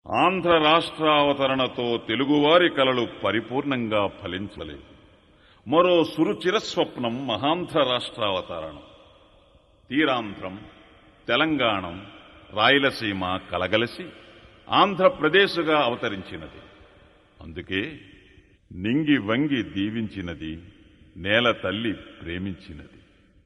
ఆంధ్ర రాష్ట్రావతరణతో తెలుగువారి కలలు పరిపూర్ణంగా ఫలించలేదు మరో సురుచిర స్వప్నం మహాంధ్ర రాష్ట్రావతరణం తీరాంధ్రం తెలంగాణం రాయలసీమ కలగలిసి ఆంధ్రప్రదేశ్గా అవతరించినది అందుకే నింగి వంగి దీవించినది నేల తల్లి ప్రేమించినది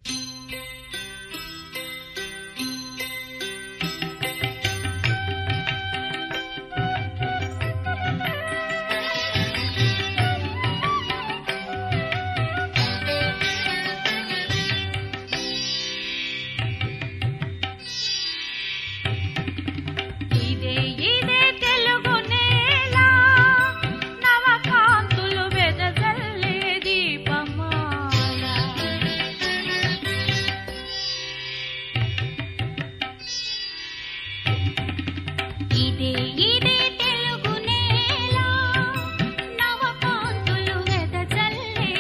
ఇదే ఇదే తెలుగు నేల నవకాంతులు వెదజల్లే దీపమాల ఇదే ఇదే తెలుగు నేల నవకాంతులు వెదజల్లే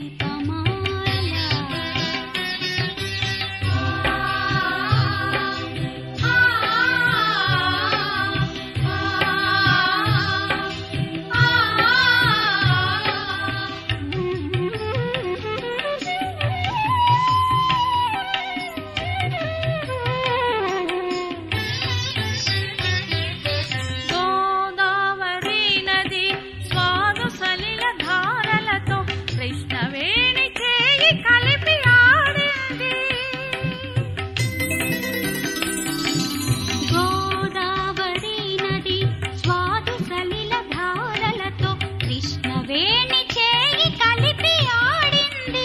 గోదావరి నది స్వాదు సలిల ధారలతో కృష్ణవేణి చేయి కలిపి ఆడింది గోదావరి నది స్వాదు సలిల ధారలతో కృష్ణవేణి చేయి కలిపి ఆడింది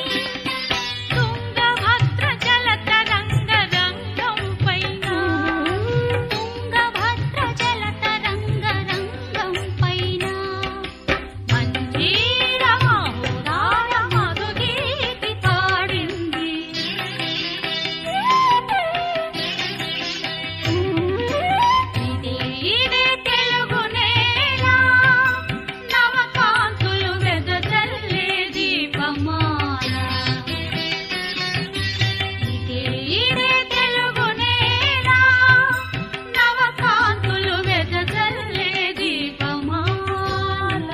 తుంగభద్ర జలత రంగ రంగం పైన తుంగభద్ర జలత రంగ రంగం పైన మంజీర మహురాల మధుగీతి పాడింది ఇదే ఇదే తెలుగు నేల నవకాంతులు వెదజల్లే దీపమాల ఇదే ఇదే తెలుగు నేల నవకాంతులు వెదజల్లే దీపమాల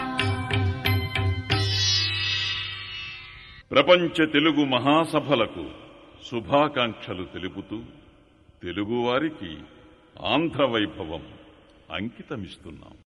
ప్రపంచ తెలుగు మహాసభలకు శుభాకాంక్షలు తెలుపుతూ తెలుగువారికి ఆంధ్ర వైభవం అంకితమిస్తున్నాం